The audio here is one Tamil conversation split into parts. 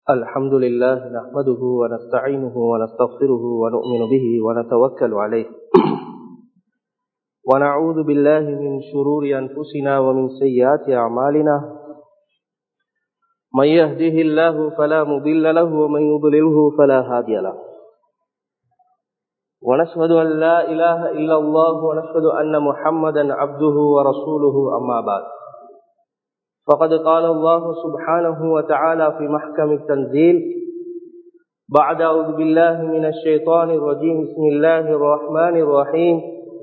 الحمد لله نحمده ونستعينه ونستغفره ونؤمن به ونتوكل عليه ونعوذ بالله من شرور أنفسنا ومن سيئات أعمالنا من يهده الله فلا مضل له ومن يضلله فلا هادي له ونشهد أن لا إله إلا الله ونشهد أن محمدا عبده ورسوله أما بعد فقد قال الله سبحانه وتعالى في محكم التنزيل بعد أعوذ بالله من الشيطان الرجيم بسم الله الرحمن الرحيم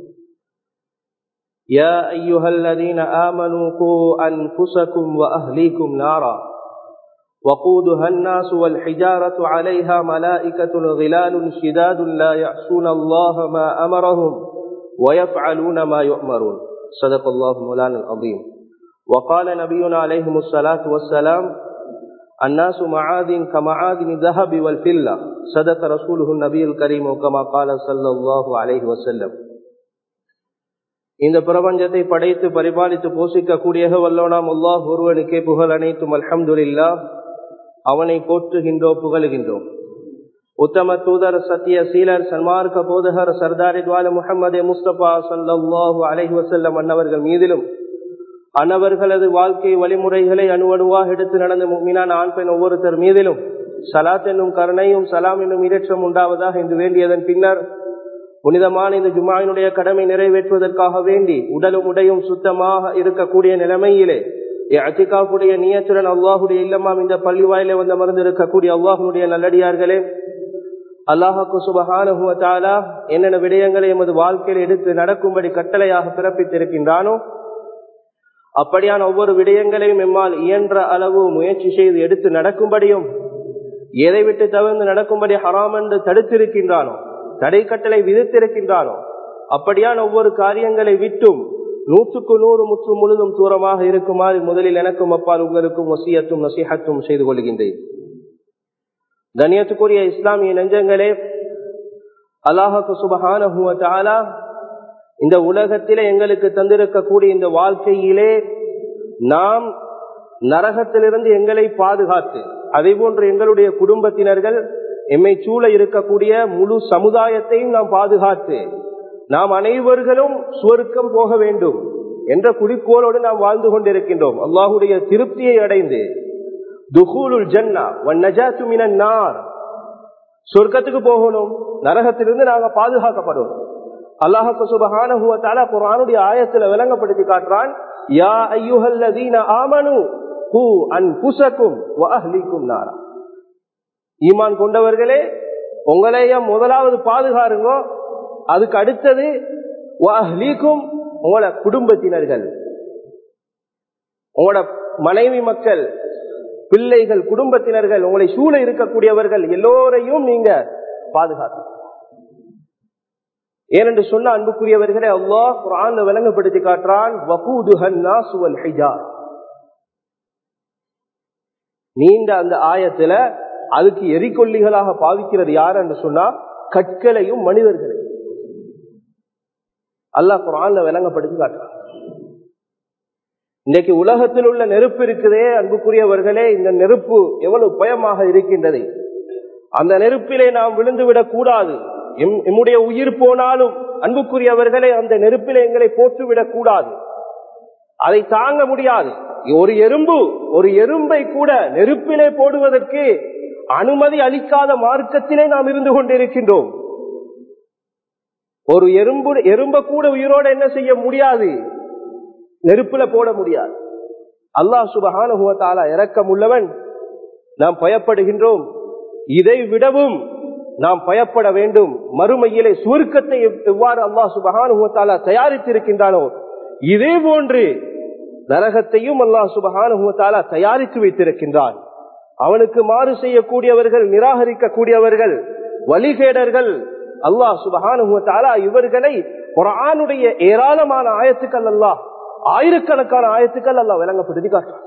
يا أيها الذين آمنوا قوا أنفسكم وأهليكم نارا وقودها الناس والحجارة عليها ملائكة غلال شداد لا يعصون الله ما أمرهم ويفعلون ما يؤمرون صدق الله مولانا العظيم وقال نبينا عليه الصلاة والسلام الناس معادن كمعادن الذهب والفلة صدق رسوله النبي الكريم كما قال صلى الله عليه وسلم இந்த பிரபஞ்சத்தை படைத்து பரிபாலித்து போஷிக்க கூடிய வல்லோனாம் அல்லாஹ் ஒருவனுக்கே புகழ் அனைத்தும் அல்ஹம்துலில்லா அவனை போற்றுகின்றோம் புகழுகின்றோம் உத்தம தூதர் சத்திய சீலர் சன்மார்க்க போதகர் சர்தாரி துவால முகமது முஸ்தபா சல்லாஹூ அலஹி வசல்லம் அன்னவர்கள் மீதிலும் அன்னவர்களது வாழ்க்கை வழிமுறைகளை அணுவணுவாக எடுத்து நடந்த மீனான ஆண் பெண் ஒவ்வொருத்தர் மீதிலும் சலாத் என்னும் கருணையும் சலாம் என்னும் இரட்சம் உண்டாவதாக என்று வேண்டியதன் பின்னர் புனிதமான இந்த ஜுமாயினுடைய கடமை நிறைவேற்றுவதற்காக வேண்டி உடலும் உடையும் சுத்தமாக இருக்கக்கூடிய நிலைமையிலே அத்திகாவுடைய நியத்துடன் அல்லாஹுடைய இல்லமாம் இந்த பள்ளி வாயில வந்து அமர்ந்து இருக்கக்கூடிய அல்லாஹனுடைய நல்லடியார்களே அல்லாஹாக்கு சுபகானுகுவத்தாலா என்னென்ன விடயங்களை எமது வாழ்க்கையில் எடுத்து நடக்கும்படி கட்டளையாக பிறப்பித்திருக்கின்றானோ அப்படியான ஒவ்வொரு விடயங்களையும் எம்மால் இயன்ற அளவு முயற்சி செய்து எடுத்து நடக்கும்படியும் எதை விட்டு தவிர்த்து நடக்கும்படி ஹராம் என்று தடுத்திருக்கின்றானோ தடை கட்டளை விதித்திருக்கின்றானோ அப்படியான ஒவ்வொரு காரியங்களை விட்டும் நூற்றுக்கு நூறு முற்று முழுதும் தூரமாக இருக்குமாறு முதலில் எனக்கும் அப்பால் உங்களுக்கும் வசியத்தும் நசிஹத்தும் செய்து கொள்கின்றேன் கண்ணியத்துக்குரிய இஸ்லாமிய நெஞ்சங்களே அல்லாஹு சுபஹான இந்த உலகத்திலே எங்களுக்கு தந்திருக்கக்கூடிய இந்த வாழ்க்கையிலே நாம் நரகத்திலிருந்து எங்களை பாதுகாத்து அதே போன்று எங்களுடைய குடும்பத்தினர்கள் எம்மை சூழ இருக்கக்கூடிய முழு சமுதாயத்தையும் நாம் பாதுகாத்து நாம் அனைவர்களும் சுவருக்கம் போக வேண்டும் என்ற குறிக்கோளோடு நாம் வாழ்ந்து கொண்டிருக்கின்றோம் அல்லாஹுடைய திருப்தியை அடைந்து துகூலுல் ஜன்னா நஜாத்து மினார் சொர்க்கத்துக்கு போகணும் நரகத்திலிருந்து நாங்க பாதுகாக்கப்படுவோம் அல்லாஹு சுபஹானஹுவத்தால குரானுடைய ஆயத்துல விளங்கப்படுத்தி காட்டுறான் யா ஐயுஹல்லதீன ஆமனு ஹூ அன்புசக்கும் வஅஹ்லிக்கும் நாரா ஈமான் கொண்டவர்களே உங்களைய முதலாவது பாதுகாருங்க அதுக்கு அடுத்தது வாஹ்லீக்கும் உங்களோட குடும்பத்தினர்கள் உங்களோட மனைவி மக்கள் பிள்ளைகள் குடும்பத்தினர்கள் உங்களை சூழ இருக்கக்கூடியவர்கள் எல்லோரையும் நீங்க பாதுகாத்து ஏனென்று சொன்ன அன்புக்குரியவர்களே அல்லாஹ் குரான் விளங்கப்படுத்தி காட்டுறான் நீண்ட அந்த ஆயத்துல அதுக்கு எரிகொல்லிகளாக பாவிக்கிறது யார் என்று சொன்னா கற்களையும் மனிதர்களையும் அல்லாஹ் குரான்ல விளங்கப்படுத்தி காட்டுறான் இன்னைக்கு உலகத்தில் உள்ள நெருப்பு இருக்குதே அன்புக்குரியவர்களே இந்த நெருப்பு எவ்வளவு பயமாக இருக்கின்றது அந்த நெருப்பிலே நாம் விழுந்து விடக் கூடாது எம்முடைய உயிர் போனாலும் அன்புக்குரியவர்களே அந்த நெருப்பிலே எங்களை போட்டுவிடக் கூடாது அதை தாங்க முடியாது ஒரு எறும்பு ஒரு எறும்பை கூட நெருப்பிலே போடுவதற்கு அனுமதி அளிக்காத மார்க்கத்திலே நாம் இருந்து கொண்டிருக்கின்றோம் ஒரு எறும்பு எறும்ப கூட உயிரோட என்ன செய்ய முடியாது நெருப்புல போட முடியாது அல்லாஹ் சுபகானுகுவத்தாலா இறக்கம் உள்ளவன் நாம் பயப்படுகின்றோம் இதை விடவும் நாம் பயப்பட வேண்டும் மறுமையிலே சுருக்கத்தை எவ்வாறு அல்லாஹ் சுபகானுகுவத்தாலா தயாரித்திருக்கின்றானோ இதே போன்று நரகத்தையும் அல்லாஹ் சுபகானுகுவத்தாலா தயாரித்து வைத்திருக்கின்றான் அவனுக்கு மாறு செய்யக்கூடியவர்கள் நிராகரிக்கக்கூடியவர்கள் வழிகேடர்கள் அல்லாஹ் சுபகானுகுவத்தாலா இவர்களை குரானுடைய ஏராளமான ஆயத்துக்கள் அல்லாஹ் ஆயிரக்கணக்கான ஆயத்துக்கள் அல்லாஹ் விளங்கப்படுத்தி காட்டான்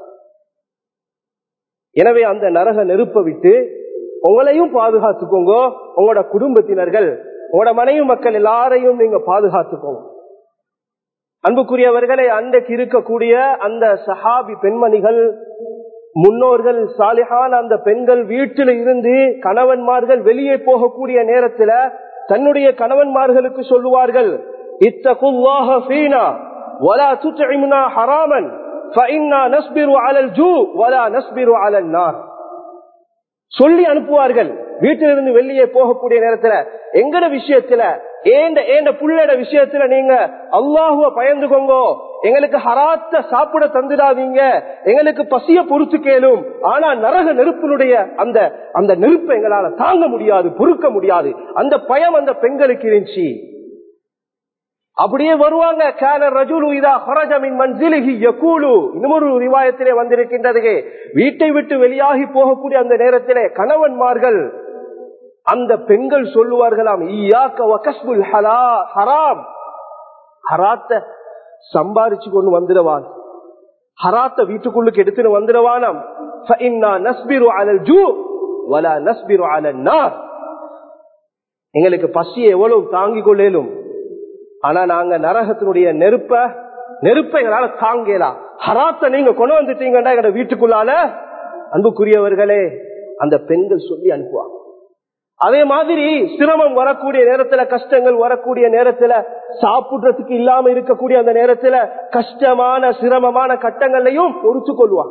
எனவே அந்த நரக நெருப்ப விட்டு உங்களையும் பாதுகாத்துக்கோங்க உங்களோட குடும்பத்தினர்கள் உங்களோட மனைவி மக்கள் எல்லாரையும் நீங்க பாதுகாத்துக்கோங்க அன்புக்குரியவர்களை அன்றைக்கு இருக்கக்கூடிய அந்த சஹாபி பெண்மணிகள் முன்னோர்கள் சாலிஹான அந்த பெண்கள் வீட்டில் இருந்து கணவன்மார்கள் வெளியே போகக்கூடிய நேரத்துல தன்னுடைய கணவன்மார்களுக்கு சொல்லுவார்கள் இத்தகுல்லாஹ ஃபீனா வலா துத்இம்னா ஹராமன் ஃபஇன்னா நஸ்பிரு அலல் ஜூ வலா நஸ்பிரு அலன் நார் சொல்லி அனுப்புவார்கள் வீட்டிலிருந்து வெளியே போகக்கூடிய நேரத்துல எங்கட விஷயத்துல ஏண்ட ஏண்ட புள்ளட விஷயத்துல நீங்க அல்லாஹுவ பயந்துக்கோங்க எங்களுக்கு ஹராத்த சாப்பிட தந்துடாதீங்க எங்களுக்கு பசிய பொறுத்து கேளும் ஆனா நரக நெருப்பினுடைய அந்த அந்த நெருப்பை எங்களால தாங்க முடியாது பொறுக்க முடியாது அந்த பயம் அந்த பெண்களுக்கு இருந்துச்சு அப்படியே வருவாங்க கான ரஜுலு இதா ஹரஜமின் மன்சிலிஹி யகூலு இன்னொரு ரிவாயத்திலே வந்திருக்கின்றது வீட்டை விட்டு வெளியாகி போகக்கூடிய அந்த நேரத்திலே கணவன்மார்கள் அந்த பெண்கள் சொல்லுவார்களாம் ஈயாக்க வகஸ்புல் ஹலா ஹராம் ஹராத்த சம்பாரிச்சு கொண்டு வந்துடுவான் ஹராத்த வீட்டுக்குள்ளுக்கு எடுத்துட்டு வந்துடுவானாம் நஸ்பிரு அலல் ஜூ வலா நஸ்பிரு அலல் நார் எங்களுக்கு பசியை எவ்வளவு தாங்கிக் கொள்ளேலும் ஆனா நாங்க நரகத்தினுடைய நெருப்ப நெருப்பை எங்களால தாங்கலாம் ஹராத்த நீங்க கொண்டு வந்துட்டீங்கன்னா எங்க வீட்டுக்குள்ளால அன்புக்குரியவர்களே அந்த பெண்கள் சொல்லி அனுப்புவாங்க அதே மாதிரி சிரமம் வரக்கூடிய நேரத்துல கஷ்டங்கள் வரக்கூடிய நேரத்துல சாப்பிடுறதுக்கு இல்லாம இருக்கக்கூடிய அந்த நேரத்துல கஷ்டமான சிரமமான கட்டங்களையும் பொறுத்து கொள்வாங்க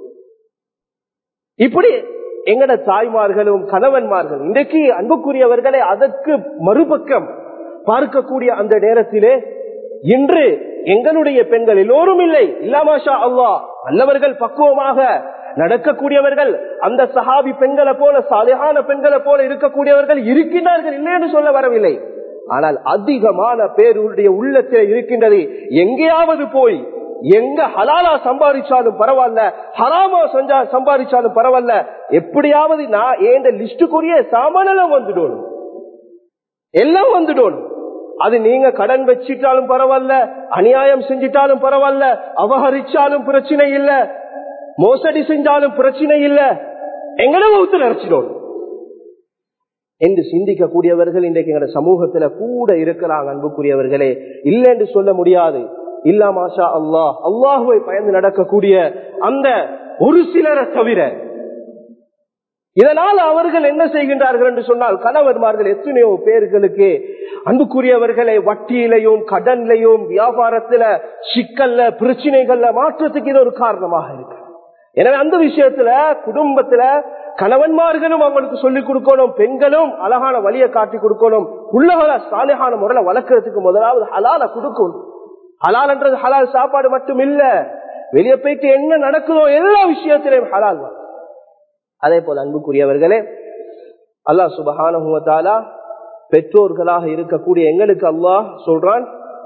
இப்படி எங்கட தாய்மார்களும் கணவன்மார்கள் இன்றைக்கு அன்புக்குரியவர்களை அதற்கு மறுபக்கம் பார்க்கக்கூடிய அந்த நேரத்திலே இன்று எங்களுடைய பெண்கள் எல்லோரும் இல்லை இல்லாமாஷா அல்லா நல்லவர்கள் பக்குவமாக நடக்கக்கூடியவர்கள் அந்த சஹாபி பெண்களை போல சாலையான பெண்களை போல இருக்கக்கூடியவர்கள் இருக்கின்றார்கள் இல்லை என்று சொல்ல வரவில்லை ஆனால் அதிகமான பேருடைய உள்ளத்தில் இருக்கின்றது எங்கேயாவது போய் எங்க ஹலாலா சம்பாதிச்சாலும் பரவாயில்ல ஹராமா செஞ்சா சம்பாதிச்சாலும் பரவாயில்ல எப்படியாவது நான் ஏந்த லிஸ்டுக்குரிய சாமானெல்லாம் வந்துடணும் எல்லாம் வந்துடணும் அது நீங்க கடன் வச்சிட்டாலும் பரவாயில்ல அநியாயம் செஞ்சிட்டாலும் பரவாயில்ல அபகரிச்சாலும் பிரச்சனை இல்ல மோசடி செஞ்சாலும் பிரச்சனை இல்ல எங்கட வகுத்து நினைச்சிடணும் என்று சிந்திக்கக்கூடியவர்கள் இன்றைக்கு எங்க சமூகத்துல கூட இருக்கிறாங்க அன்புக்குரியவர்களே இல்லை என்று சொல்ல முடியாது இல்ல மாஷா அல்லாஹ் அல்லாஹுவை பயந்து நடக்கக்கூடிய அந்த ஒரு சிலரை தவிர இதனால் அவர்கள் என்ன செய்கின்றார்கள் என்று சொன்னால் கணவன்மார்கள் எத்தனையோ பேர்களுக்கு அன்புக்குரியவர்களை வட்டியிலையும் கடன்லையும் வியாபாரத்துல சிக்கல்ல பிரச்சனைகள்ல மாற்றத்துக்கு இது ஒரு காரணமாக இருக்கு எனவே அந்த விஷயத்துல குடும்பத்துல கணவன்மார்களும் அவங்களுக்கு சொல்லிக் கொடுக்கணும் பெண்களும் அழகான வழியை காட்டி கொடுக்கணும் உள்ளவளை சாலையான முறையில வளர்க்கறதுக்கு முதலாவது ஹலால கொடுக்கணும் ஹலால்ன்றது ஹலால் சாப்பாடு மட்டும் இல்ல வெளியே போயிட்டு என்ன நடக்குதோ எல்லா விஷயத்திலையும் ஹலால் தான் அதே போல அன்புக்குரியவர்களே அல்லாஹ் சுபஹானுவத்தாலா பெற்றோர்களாக இருக்கக்கூடிய எங்களுக்கு அல்லாஹ் சொல்றான்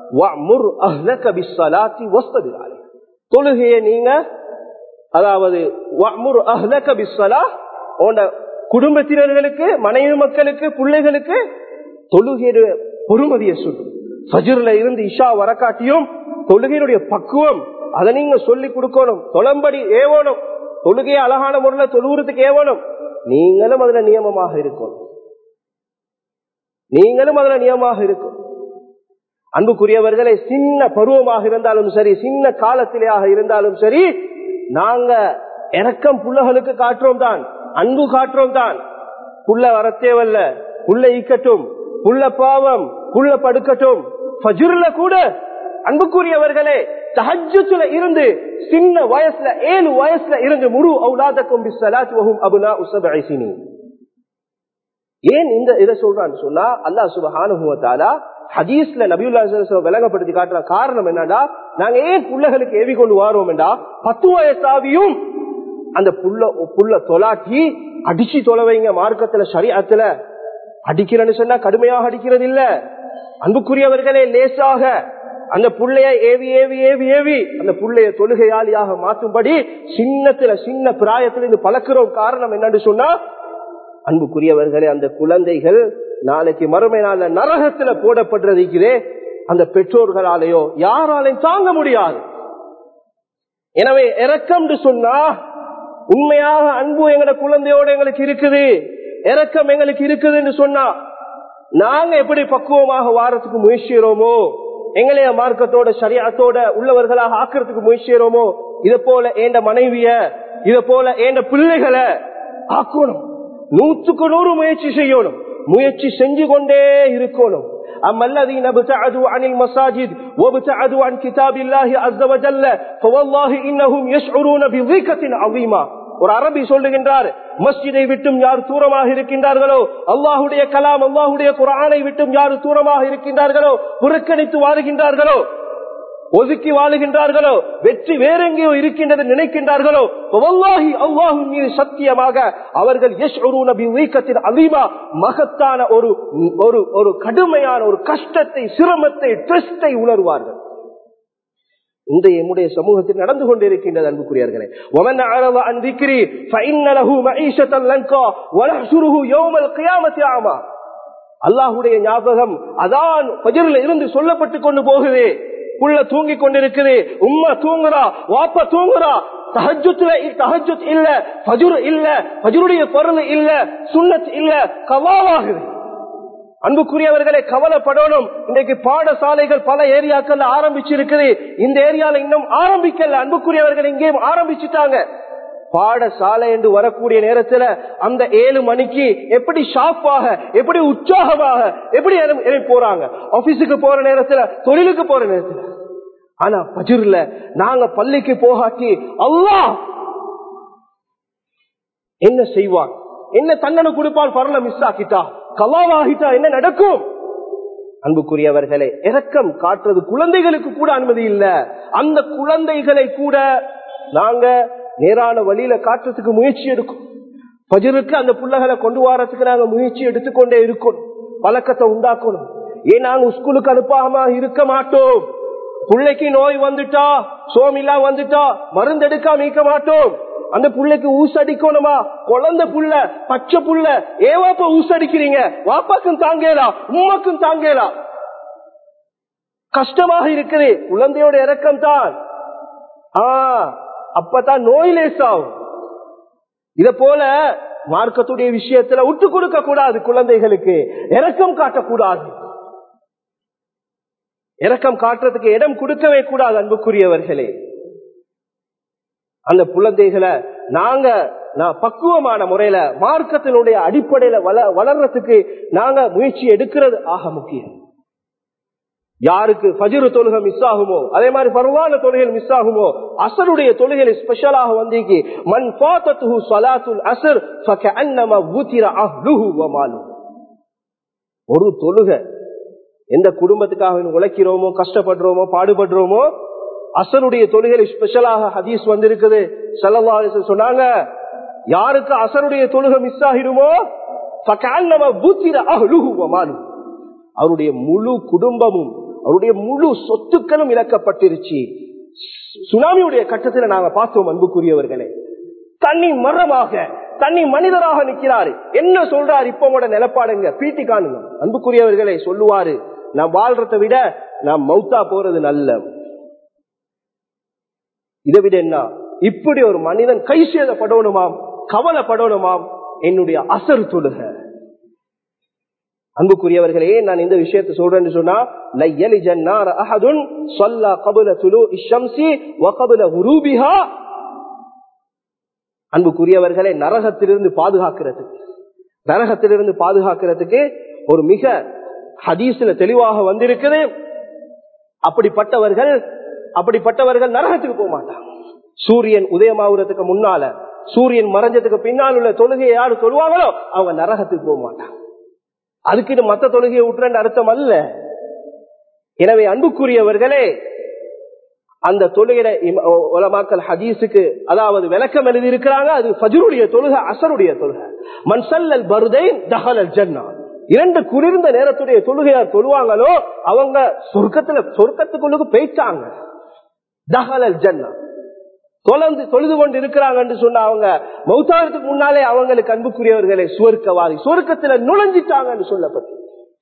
தொழுகையை நீங்க அதாவது குடும்பத்தினர்களுக்கு மனைவி மக்களுக்கு பிள்ளைகளுக்கு தொழுகைய பொறுமதியை சொல்லும் ஃபஜ்ர்ல இருந்து இஷா வரக்காட்டியும் தொழுகையினுடைய பக்குவம் அதை நீங்க சொல்லி கொடுக்கணும் தொழம்படி ஏவணும் தொழுகையை அழகான முறையில தொழுகிறதுக்கு ஏவணும் நீங்களும் அதுல நியமமாக இருக்கணும் நீங்களும் அதுல நியமமாக இருக்கும் அன்புக்குரியவர்களை சின்ன பருவமாக இருந்தாலும் சரி சின்ன காலத்திலேயாக இருந்தாலும் சரி நாங்க இறக்கம் புள்ளகளுக்கு காட்டுறோம் தான் அன்பு காட்டுறோம் தான் புள்ள வரத்தேவல்ல புள்ள ஈக்கட்டும் புள்ள பாவம் புள்ள படுக்கட்டும் ஃபஜ்ர்ல கூட அன்புக்குரியவர்களே தஹஜ்ஜுல இருந்து சின்ன வயசுல ஏழு வயசுல இருந்து முழு அவுலாதக்கும் பிஸ்ஸலாத் வஹும் அபுனா உஸபஇ சினீன் ஏன் இந்த இதை சொல்றான்னு சொன்னா அல்லாஹ் சுப்ஹானஹு வ தஆலா ஹதீஸ்ல நபியுல்லாஹி ஸல்லல்லாஹு அலைஹி விளங்கப்படுத்தி காட்டுற காரணம் என்னடா நாங்க ஏன் புள்ளகளுக்கு ஏவி கொண்டு வாரோம் என்றா பத்து வயசாவியும் அந்த புள்ள புள்ள தொலாட்டி அடிச்சு தொலைவைங்க மார்க்கத்துல சரியத்துல அடிக்கிறேன்னு சொன்னா கடுமையாக அடிக்கிறது இல்ல அன்புக்குரியவர்களே லேசாக அந்த புள்ளைய ஏவி ஏவி ஏவி ஏவி அந்த புள்ளைய தொழுகையாளியாக மாற்றும்படி சின்னத்துல சின்ன பிராயத்திலிருந்து பழக்கிறோம் காரணம் என்னன்னு சொன்னா அன்புக்குரியவர்களே அந்த குழந்தைகள் நாளைக்கு மறுமை நாள நரகத்துல போடப்படுறதுக்கிறே அந்த பெற்றோர்களாலேயோ யாராலையும் தாங்க முடியாது எனவே இறக்கம் சொன்னா உண்மையாக அன்பு எங்கட குழந்தையோட எங்களுக்கு இருக்குது இறக்கம் எங்களுக்கு இருக்குதுன்னு சொன்னா நாங்க எப்படி பக்குவமாக வாரத்துக்கு முயற்சிக்கிறோமோ எங்களைய மார்க்கத்தோட சரியாத்தோட உள்ளவர்களாக ஆக்கிறதுக்கு முயற்சி செய்யறோமோ இத போல ஏண்ட மனைவிய இத போல ஏண்ட பிள்ளைகளை ஆக்கணும் நூற்றுக்கு நூறு முயற்சி செய்யணும் முயற்சி செஞ்சு கொண்டே இருக்கணும் أما الذين ابتعدوا عن المساجد وابتعدوا عن كتاب الله عز وجل فوالله إنهم يشعرون بضيقة عظيمة ஒரு அரபி சொல்லுகின்றார் மஸ்ஜிதை விட்டும் யார் தூரமாக இருக்கின்றார்களோ அல்லாஹுடைய கலாம் அல்லாஹுடைய குரானை விட்டும் யார் தூரமாக இருக்கின்றார்களோ புறக்கணித்து வாழுகின்றார்களோ ஒதுக்கி வாழுகின்றார்களோ வெற்றி வேறெங்கேயோ இருக்கின்றது நினைக்கின்றார்களோ வல்லாஹி அல்லாஹு மீது சத்தியமாக அவர்கள் யஷ்ரூனபின் அலீமா மகத்தான ஒரு ஒரு ஒரு கடுமையான ஒரு கஷ்டத்தை சிரமத்தை ட்ரெஸ்டை உணர்வார்கள் இந்த எம்முடைய சமூகத்தில் நடந்து கொண்டிருக்கின்றது அன்புக்குரியவர்களே ஒமன் அறவ அந்திக்கிரி ஃபைன்னலஹு மஈஷத்தல் லங்கா வலஹ்சுருஹு யௌமல் கியாமத்தி ஆமா அல்லாஹ்வுடைய ஞாபகம் அதான் ஃபஜ்ரில் இருந்து சொல்லப்பட்டு கொண்டு போகுது புள்ள தூங்கி கொண்டிருக்குது உம்மா தூங்குறா வாப்பா தூங்குறா தஹஜுத்துல தஹஜுத் இல்ல ஃபஜ்ர் இல்ல ஃபஜ்ருடைய பொருள் இல்ல சுன்னத் இல்ல கவாவாகுது அன்புக்குரியவர்களை கவலைப்படணும் இன்றைக்கு பாடசாலைகள் பல ஏரியாக்கள் ஆரம்பிச்சிருக்குது இந்த ஏரியால இன்னும் ஆரம்பிக்கல அன்புக்குரியவர்கள் இங்கேயும் ஆரம்பிச்சுட்டாங்க பாடசாலை என்று வரக்கூடிய நேரத்துல அந்த ஏழு மணிக்கு எப்படி ஷாப்பாக எப்படி உற்சாகமாக எப்படி எழுப்பி போறாங்க ஆபீஸுக்கு போற நேரத்துல தொழிலுக்கு போற நேரத்துல ஆனா பஜிர்ல நாங்க பள்ளிக்கு போகாட்டி அல்லாஹ் என்ன செய்வான் என்ன தண்டனை கொடுப்பான் பரல மிஸ் ஆக்கிட்டா கலாவாகிட்டா என்ன நடக்கும் அன்புக்குரியவர்களே இரக்கம் காட்டுறது குழந்தைகளுக்கு கூட அனுமதி இல்ல அந்த குழந்தைகளை கூட நாங்க நேரான வழியில காட்டுறதுக்கு முயற்சி எடுக்கும் பஜருக்கு அந்த பிள்ளைகளை கொண்டு வரத்துக்கு நாங்க முயற்சி எடுத்துக்கொண்டே இருக்கணும் பழக்கத்தை உண்டாக்கணும் ஏன் நாங்க ஸ்கூலுக்கு அனுப்பாம இருக்க மாட்டோம் பிள்ளைக்கு நோய் வந்துட்டா சோமில்லா வந்துட்டா மருந்து எடுக்காம இருக்க மாட்டோம் அந்த புள்ளைக்கு ஊசடிக்கணுமா குழந்தை புள்ள பச்சை புள்ள ஏவாப்ப ஊசடிக்கிறீங்க வாப்பாக்கும் தாங்கலா உமாக்கும் தாங்கலா கஷ்டமாக இருக்குது குழந்தையோட இறக்கம் தான் ஆஹ் அப்பதான் நோய் லேசாகும் இத போல மார்க்கத்துடைய விஷயத்துல விட்டு கொடுக்க கூடாது குழந்தைகளுக்கு இறக்கம் காட்டக்கூடாது இறக்கம் காட்டுறதுக்கு இடம் கொடுக்கவே கூடாது அன்புக்குரியவர்களே அந்த குழந்தைகளை நாங்க நான் பக்குவமான முறையில மார்க்கத்தினுடைய அடிப்படையில வளர்றதுக்கு நாங்க முயற்சி எடுக்கிறது ஆக முக்கியம் யாருக்கு பஜிரு தொழுகை மிஸ் ஆகுமோ அதே மாதிரி பரவான தொழுகைகள் மிஸ் ஆகுமோ அசருடைய தொழுகைகள் ஸ்பெஷலாக வந்தீங்க மண் பாத்தத்து சலாத்துல் அசர் ஒரு தொழுகை எந்த குடும்பத்துக்காக உழைக்கிறோமோ கஷ்டப்படுறோமோ பாடுபடுறோமோ அசருடைய தொழுகை ஸ்பெஷலாக ஹதீஸ் வந்திருக்குது சல்லா சொன்னாங்க யாருக்கு அசருடைய தொழுகை மிஸ் ஆகிடுமோ அவருடைய முழு குடும்பமும் அவருடைய முழு சொத்துக்களும் இழக்கப்பட்டிருச்சு சுனாமியுடைய கட்டத்தில் நாங்க பார்த்தோம் அன்புக்குரியவர்களே தண்ணி மரமாக தண்ணி மனிதராக நிற்கிறாரு என்ன சொல்றாரு இப்ப உங்களோட நிலப்பாடுங்க பீட்டி காணுங்க அன்புக்குரியவர்களை சொல்லுவாரு நான் வாழ்றதை விட நான் மௌத்தா போறது நல்ல இதை விட என்ன இப்படி ஒரு மனிதன் கை சேதப்படணுமாம் கவலைப்படணுமாம் என்னுடைய அசர் தொழுக அன்புக்குரியவர்களே நான் இந்த விஷயத்தை சொல்றேன்னு சொன்னா அன்புக்குரியவர்களை நரகத்திலிருந்து பாதுகாக்கிறதுக்கு நரகத்திலிருந்து பாதுகாக்கிறதுக்கு ஒரு மிக ஹதீஸ்ல தெளிவாக வந்திருக்குது அப்படிப்பட்டவர்கள் அப்படிப்பட்டவர்கள் நரகத்துக்கு போக மாட்டாங்க சூரியன் உதயமாகுறதுக்கு முன்னால சூரியன் மறைஞ்சதுக்கு பின்னால் உள்ள தொழுகையை யாரு சொல்லுவாங்களோ அவங்க நரகத்துக்கு போக மாட்டாங்க அதுக்கு மத்த தொழுகையை விட்டுறேன் அர்த்தம் அல்ல எனவே அன்புக்குரியவர்களே அந்த தொழுகிற உலமாக்கல் ஹதீஸுக்கு அதாவது விளக்கம் எழுதி இருக்கிறாங்க அது ஃபஜருடைய தொழுகை அசருடைய தொழுகை மன்சல்லல் பருதை தஹலல் ஜன்னா இரண்டு குளிர்ந்த நேரத்துடைய தொழுகையார் தொழுவாங்களோ அவங்க சொர்க்கத்துல சொர்க்கத்துக்குள்ளுக்கு போயிட்டாங்க தஹலல் ஜன்னா தொலைந்து தொழுது கொண்டு இருக்கிறாங்கன்னு சொன்ன அவங்க மௌத்தாரத்துக்கு முன்னாலே அவங்களுக்கு அன்புக்குரியவர்களை சுவர்க்கவாதி சுவர்க்கத்துல நுழைஞ்சிட்டாங்கன்னு சொல்லப்பட்டு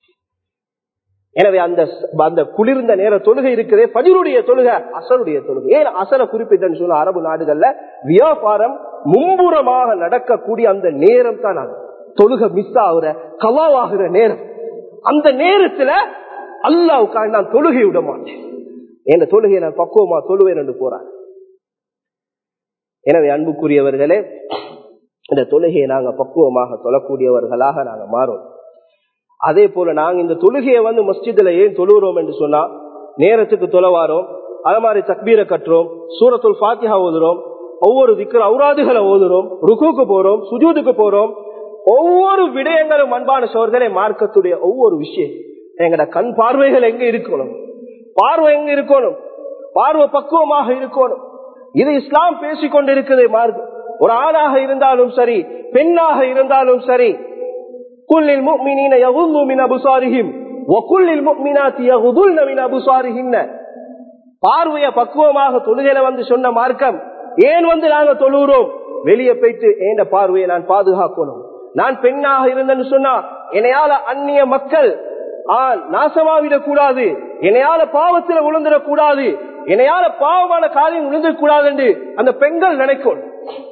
எனவே அந்த அந்த குளிர்ந்த நேர தொழுகை இருக்கிறதே பதிலுடைய தொழுகை அசருடைய தொழுகை ஏன் அசர குறிப்பிட்டன்னு சொன்ன அரபு நாடுகள்ல வியாபாரம் மும்புறமாக நடக்கக்கூடிய அந்த நேரம் தான் தொழுகை மிஸ் ஆகுற கவாவாகிற நேரம் அந்த நேரத்துல அல்லாவுக்காக நான் தொழுகை விட மாட்டேன் என் தொழுகையை நான் பக்குவமா தொழுவேன் என்று போறார் எனவே அன்புக்குரியவர்களே இந்த தொழுகையை நாங்க பக்குவமாக தொழக்கூடியவர்களாக நாங்க மாறோம் அதே போல நாங்க இந்த தொழுகையை வந்து மஸ்ஜிதுல ஏன் தொழுகிறோம் என்று சொன்னா நேரத்துக்கு தொலைவாரோம் அது மாதிரி தக்பீரை கட்டுறோம் சூரத்துல் பாத்தியா ஓதுறோம் ஒவ்வொரு திக்கிற அவுராதுகளை ஓதுறோம் ருக்குக்கு போறோம் சுஜூதுக்கு போறோம் ஒவ்வொரு விடயங்களும் அன்பான சோர்களே மார்க்கத்துடைய ஒவ்வொரு விஷயம் எங்கட கண் பார்வைகள் எங்க இருக்கணும் பார்வை எங்க இருக்கணும் பார்வை பக்குவமாக இருக்கணும் இது இஸ்லாம் பேசிக் கொண்டிருக்குது மார்க்கம் ஒரு ஆணாக இருந்தாலும் சரி பெண்ணாக இருந்தாலும் சரி குல்லில் முக்மினீன யகுல்லு மின் அபுசாரிஹிம் வகுல்லில் முக்மினாத்தி யகுதுல்ன மின் அபுசாரிஹின்ன பார்வைய பக்குவமாக தொழுகையில வந்து சொன்ன மார்க்கம் ஏன் வந்து நாங்க தொழுகிறோம் வெளியே போயிட்டு ஏண்ட பார்வையை நான் பாதுகாக்கணும் நான் பெண்ணாக இருந்தேன்னு சொன்னா என்னையால அந்நிய மக்கள் நாசமாவிடக் கூடாது என்னையால பாவத்தில் விழுந்துடக் கூடாது என்னையால பாவமான காரியம் விழுந்துடக் கூடாது என்று அந்த பெண்கள் நினைக்கும்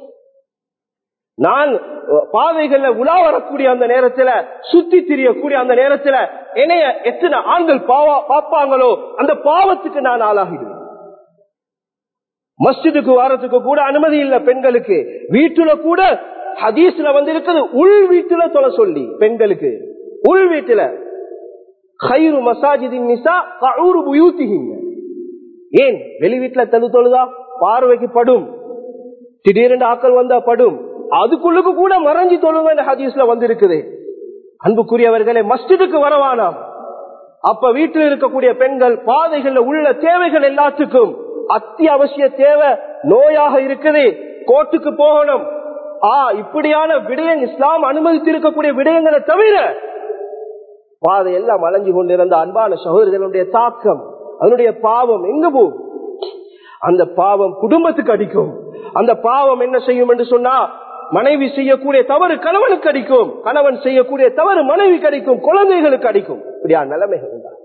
நான் பாதைகள்ல உலா வரக்கூடிய அந்த நேரத்துல சுத்தி திரியக்கூடிய அந்த நேரத்துல என்னைய எத்தனை ஆண்கள் பாவா பார்ப்பாங்களோ அந்த பாவத்துக்கு நான் ஆளாகிடுவேன் மஸ்ஜிதுக்கு வாரத்துக்கு கூட அனுமதி இல்ல பெண்களுக்கு வீட்டுல கூட ஹதீஸ்ல வந்து இருக்குது உள் வீட்டுல தொலை சொல்லி பெண்களுக்கு உள் வீட்டுல கயிறு மசாஜிதின் நிசா கவுரு புயூத்திகிங்க ஏன் வெளி வீட்டுல தழு தொழுதா பார்வைக்கு படும் திடீரென்று ஆக்கள் வந்தா படும் அதுக்குள்ளுக்கு கூட மறைஞ்சு தொழுங்க ஹதீஸ்ல வந்து இருக்குது அன்புக்குரியவர்களே மஸ்ஜிதுக்கு வரவானாம் அப்ப வீட்டில் இருக்கக்கூடிய பெண்கள் பாதைகள்ல உள்ள தேவைகள் எல்லாத்துக்கும் அத்தியாவசிய தேவை நோயாக இருக்குது கோர்ட்டுக்கு போகணும் ஆ இப்படியான விடயம் இஸ்லாம் அனுமதித்திருக்கக்கூடிய விடயங்களை தவிர பாதை எல்லாம் அலைஞ்சு கொண்டிருந்த அன்பான சகோதரர்களுடைய தாக்கம் அதனுடைய பாவம் எங்க போகும் அந்த பாவம் குடும்பத்துக்கு அடிக்கும் அந்த பாவம் என்ன செய்யும் என்று சொன்னா மனைவி செய்யக்கூடிய தவறு கணவனுக்கு அடிக்கும் கணவன் செய்யக்கூடிய தவறு மனைவிக்கு அடிக்கும் குழந்தைகளுக்கு அடிக்கும் இப்படியா நிலைமைகள் உண்டா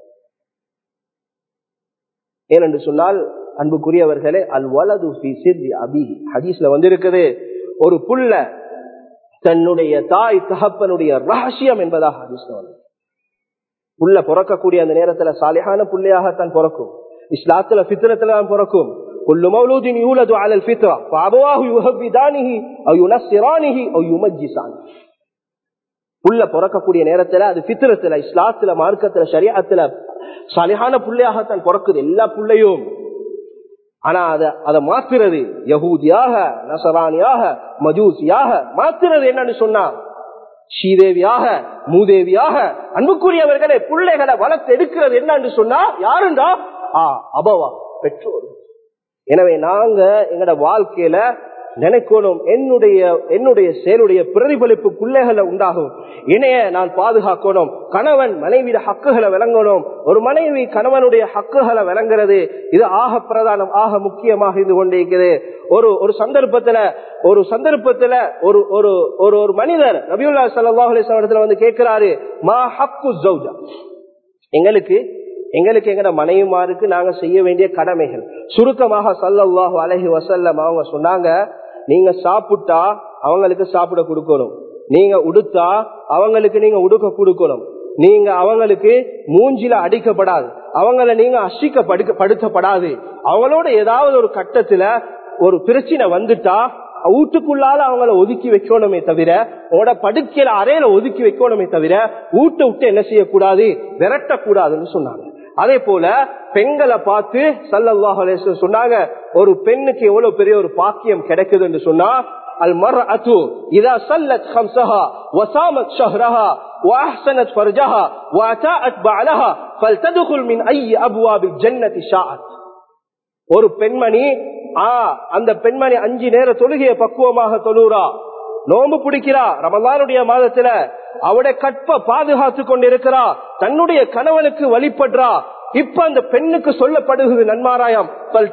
ஏனென்று சொன்னால் அன்புக்குரியவர்களே அல் வலது அபி ஹதீஸ்ல வந்திருக்குது ஒரு புள்ள தன்னுடைய தாய் தகப்பனுடைய ரகசியம் என்பதாக ஹதீஸ்ல வந்து புள்ள பிறக்கக்கூடிய அந்த நேரத்துல சாலியான புள்ளையாகத்தான் பிறக்கும் இஸ்லாத்துல பித்திரத்துல தான் பிறக்கும் كل مولود يولد على الفطرة فأبواه يهبدانه أو ينصرانه أو يمجسانه புள்ள பிறக்கக்கூடிய நேரத்துல அது பித்திரத்துல இஸ்லாத்துல மார்க்கத்துல சரியாத்துல சலிஹான புள்ளையாகத்தான் பிறக்குது எல்லா புள்ளையும் ஆனா அத அதை மாத்துறது யகூதியாக நசராணியாக மஜூசியாக மாத்துறது என்னன்னு சொன்னா ஸ்ரீதேவியாக மூதேவியாக அன்புக்குரியவர்களே பிள்ளைகளை வளர்த்து எடுக்கிறது என்னன்னு சொன்னா யாருண்டா ஆ அபவா பெற்றோர் எனவே நாங்க எங்கட வாழ்க்கையில நினைக்கணும் என்னுடைய என்னுடைய செயலுடைய பிரதிபலிப்பு பிள்ளைகளை உண்டாகும் இணைய நான் பாதுகாக்கணும் கணவன் மனைவிய ஹக்குகளை விளங்கணும் ஒரு மனைவி கணவனுடைய ஹக்குகளை விளங்குறது இது ஆக பிரதானம் ஆக முக்கியமாக இருந்து கொண்டிருக்கிறது ஒரு ஒரு சந்தர்ப்பத்துல ஒரு சந்தர்ப்பத்துல ஒரு ஒரு ஒரு ஒரு மனிதர் நபியுல்லா சல்லாஹ் அலிஸ்லாம் வந்து கேட்கிறாரு மா ஹக்கு ஜவுஜா எங்களுக்கு எங்களுக்கு எங்கட மனைவிமாருக்கு நாங்க செய்ய வேண்டிய கடமைகள் சுருக்கமாக சல்லாஹு அலஹி வசல்லம் அவங்க சொன்னாங்க நீங்க சாப்பிட்டா அவங்களுக்கு சாப்பிட கொடுக்கணும் நீங்க உடுத்தா அவங்களுக்கு நீங்க உடுக்க கொடுக்கணும் நீங்க அவங்களுக்கு மூஞ்சில அடிக்கப்படாது அவங்கள நீங்க அசிக்க படுக்க படுத்தப்படாது அவங்களோட ஏதாவது ஒரு கட்டத்துல ஒரு பிரச்சனை வந்துட்டா வீட்டுக்குள்ளால அவங்கள ஒதுக்கி வைக்கணுமே தவிர உங்களோட படுக்கையில அறையில ஒதுக்கி வைக்கணுமே தவிர வீட்டை விட்டு என்ன செய்யக்கூடாது விரட்டக்கூடாதுன்னு சொன்னாங்க அதே போல பெண்களை பார்த்து சல்லாஹ் சொன்னாங்க ஒரு பெண்ணுக்கு எவ்வளவு பெரிய ஒரு பாக்கியம் கிடைக்குது என்று சொன்னா المرأة إذا صلت خمسها وصامت شهرها وأحسنت فرجها وأتاءت بعلها فلتدخل من أي أبواب الجنة شاءت ஒரு பெண்மணி ஆ அந்த பெண்மணி அஞ்சு நேர தொழுகையை பக்குவமாக தொழுறா நோம்பு பிடிக்கிறா ரமலானுடைய மாதத்துல அவடைய கற்ப பாதுகாத்து கொண்டிருக்கிறா தன்னுடைய கணவனுக்கு வழிபடுறா இப்ப அந்த பெண்ணுக்கு சொல்லப்படுகிறது நன்மாராயம்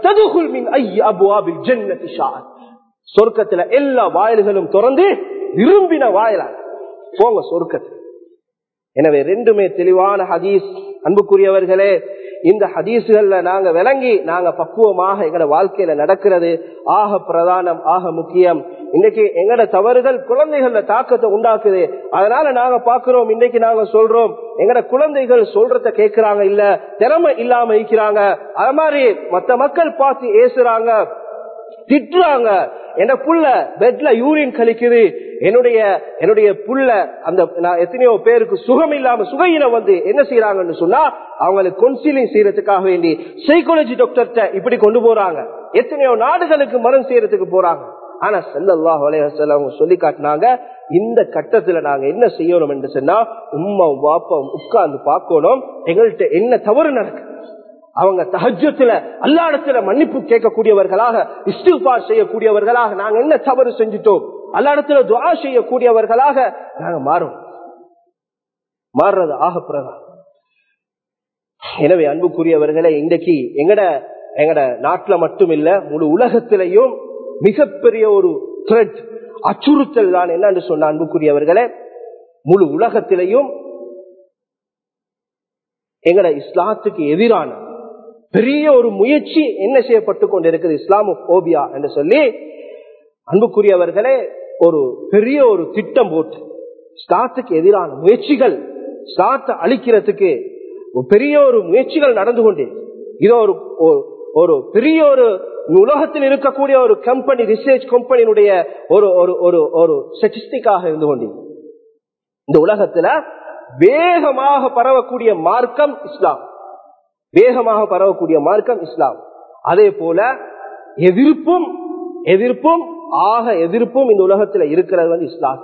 சொர்க்கத்துல எல்லா வாயில்களும் திறந்து விரும்பின வாயிலாக போங்க சொர்க்கத்தில் எனவே ரெண்டுமே தெளிவான ஹதீஸ் அன்புக்குரியவர்களே இந்த ஹதீசுகள்ல நாங்க விளங்கி நாங்க பக்குவமாக எங்கட வாழ்க்கையில நடக்கிறது ஆக பிரதானம் ஆக முக்கியம் இன்னைக்கு எங்கட தவறுகள் குழந்தைகள்ல தாக்கத்தை உண்டாக்குது அதனால நாங்க பாக்குறோம் இன்னைக்கு நாங்க சொல்றோம் எங்கட குழந்தைகள் சொல்றத கேட்கிறாங்க இல்ல திறமை இல்லாம இருக்கிறாங்க அது மாதிரி மத்த மக்கள் பார்த்து ஏசுறாங்க திட்டுறாங்க என்ன புள்ள பெட்ல யூரின் கழிக்குது என்னுடைய என்னுடைய புள்ள அந்த நான் எத்தனையோ பேருக்கு சுகம் இல்லாம சுகையினம் வந்து என்ன செய்யறாங்கன்னு சொன்னா அவங்களுக்கு கவுன்சிலிங் செய்யறதுக்காக வேண்டி சைக்காலஜி டாக்டர்கிட்ட இப்படி கொண்டு போறாங்க எத்தனையோ நாடுகளுக்கு மருந்து செய்யறதுக்கு போறாங்க ஆனா செல்லல்லாஹ் அவங்க சொல்லி காட்டினாங்க இந்த கட்டத்துல நாங்க என்ன செய்யணும் என்று சொன்னா உம்மா பாப்பா உட்கார்ந்து பார்க்கணும் எங்கள்கிட்ட என்ன தவறு நடக்கு அவங்க தஹஜத்துல அல்லாடத்துல மன்னிப்பு கேட்கக்கூடியவர்களாக இஸ்டிஃபார் செய்யக்கூடியவர்களாக நாங்க என்ன தவறு செஞ்சுட்டோம் அல்லாடத்துல துவா செய்யக்கூடியவர்களாக நாங்க மாறும் மாறுறது ஆக பிரதம் எனவே அன்புக்குரியவர்களே இன்றைக்கு எங்கட எங்கட நாட்டுல மட்டும் இல்ல முழு உலகத்திலையும் மிகப்பெரிய ஒரு த்ரெட் அச்சுறுத்தல் தான் என்னன்னு சொன்ன அன்புக்குரியவர்களே முழு உலகத்திலையும் எங்கட இஸ்லாத்துக்கு எதிரான பெரிய ஒரு முயற்சி என்ன செய்யப்பட்டு கொண்டிருக்குது இஸ்லாமு போபியா என்று சொல்லி அன்புக்குரியவர்களே ஒரு பெரிய ஒரு திட்டம் போட்டு ஸ்லாத்துக்கு எதிரான முயற்சிகள் ஸ்லாத்தை அழிக்கிறதுக்கு பெரிய ஒரு முயற்சிகள் நடந்து கொண்டே இதோ ஒரு ஒரு பெரிய ஒரு உலகத்தில் இருக்கக்கூடிய ஒரு கம்பெனி ரிசர்ச் கம்பெனியினுடைய ஒரு ஒரு ஒரு ஒரு ஸ்டட்டிஸ்டிக்காக இருந்து கொண்டே இந்த உலகத்துல வேகமாக பரவக்கூடிய மார்க்கம் இஸ்லாம் வேகமாக பரவக்கூடிய மார்க்கம் இஸ்லாம் அதே போல எதிர்ப்பும் எதிர்ப்பும் ஆக எதிர்ப்பும் இந்த உலகத்துல இருக்கிறது வந்து இஸ்லாம்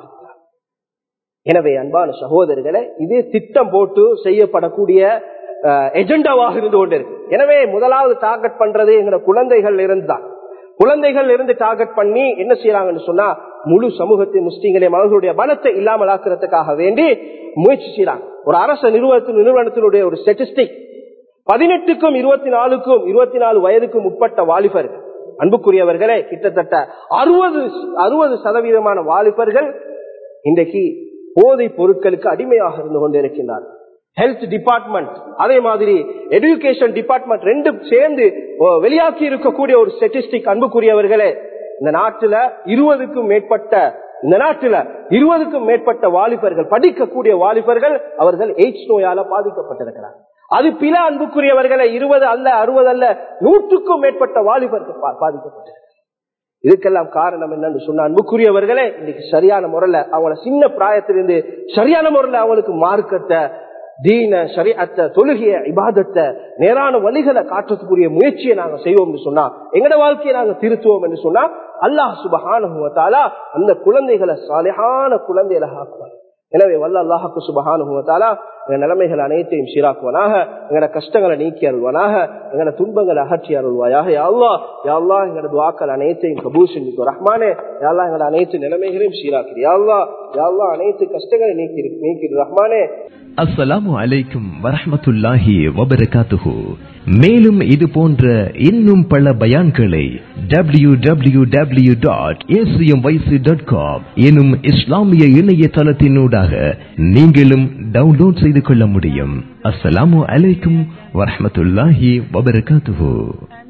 எனவே அன்பான சகோதரர்களை இதே திட்டம் போட்டு செய்யப்படக்கூடிய எஜெண்டாவாக இருந்து கொண்டிருக்கு எனவே முதலாவது டார்கெட் பண்றது எங்க குழந்தைகள் இருந்து தான் குழந்தைகள் இருந்து டார்கெட் பண்ணி என்ன செய்யறாங்கன்னு சொன்னா முழு சமூகத்தை முஸ்லீம்களையும் அவர்களுடைய பலத்தை இல்லாமல் ஆக்குறதுக்காக வேண்டி முயற்சி செய்யறாங்க ஒரு அரசு நிறுவனத்தின் நிறுவனத்தினுடைய ஒரு ஸ்டட்டிஸ்டிக் பதினெட்டுக்கும் இருபத்தி நாலுக்கும் இருபத்தி நாலு வயதுக்கும் உட்பட்ட வாலிபர்கள் அன்புக்குரியவர்களே கிட்டத்தட்ட அறுபது அறுபது சதவீதமான வாலிபர்கள் இன்றைக்கு போதை பொருட்களுக்கு அடிமையாக இருந்து கொண்டிருக்கின்றார்கள் ஹெல்த் டிபார்ட்மெண்ட் அதே மாதிரி எஜுகேஷன் டிபார்ட்மெண்ட் ரெண்டும் சேர்ந்து வெளியாக்கி இருக்கக்கூடிய ஒரு ஸ்டட்டிஸ்டிக் அன்புக்குரியவர்களே இந்த நாட்டுல இருபதுக்கும் மேற்பட்ட இந்த நாட்டுல இருபதுக்கும் மேற்பட்ட வாலிபர்கள் படிக்கக்கூடிய வாலிபர்கள் அவர்கள் எய்ட்ஸ் நோயால பாதிக்கப்பட்டிருக்கிறார் அது பில அன்புக்குரியவர்களை இருபது அல்ல அறுபது அல்ல நூற்றுக்கும் மேற்பட்ட வாலிபர்கள் பாதிக்கப்பட்டிருக்கிறார் இதுக்கெல்லாம் காரணம் என்னன்னு சொன்ன அன்புக்குரியவர்களே இன்னைக்கு சரியான முறையில அவங்கள சின்ன பிராயத்திலிருந்து சரியான முறையில அவங்களுக்கு மார்க்கத்தை தீன சரியத்தை தொழுகிய இபாதத்தை நேரான வழிகளை காட்டுறதுக்குரிய முயற்சியை நாங்க செய்வோம்னு சொன்னா எங்கட வாழ்க்கையை நாங்க திருத்துவோம் என்று சொன்னா அல்லாஹ் சுபஹானுவத்தாலா அந்த குழந்தைகளை சாலையான குழந்தைகளை ஆக்குவார் எனவே வல்ல அல்லாஹாக்கு சுபஹானுவத்தாலா எங்க நிலைமைகள் அனைத்தையும் சீராக்குவனாக எங்கட கஷ்டங்களை நீக்கி அருள்வானாக எங்கட துன்பங்களை அகற்றி அருள்வாயாக யாழ்லா யாழ்லா எங்கட துவாக்கள் அனைத்தையும் கபூல் செஞ்சுக்கோ ரஹ்மானே யாழ்லா எங்கட அனைத்து நிலைமைகளையும் சீராக்கிறி யாழ்லா யாழ்லா அனைத்து கஷ்டங்களை நீக்கி நீக்கிடு ரஹ்மானே அஸ்ஸலாமு அலைக்கும் வரஹமத்துல்லாஹி வபரகாத்துஹு மேலும் இது போன்ற இன்னும் பல பயான்களை W W W dot ACM YC dot com எனும் இஸ்லாமிய இணையதளத்தினூடாக நீங்களும் டவுன்லோட் செய்து கொள்ள முடியும் அஸ்ஸலாமு அலைக்கும் வரஹமத்துல்லாஹி வபரகாத்துஹு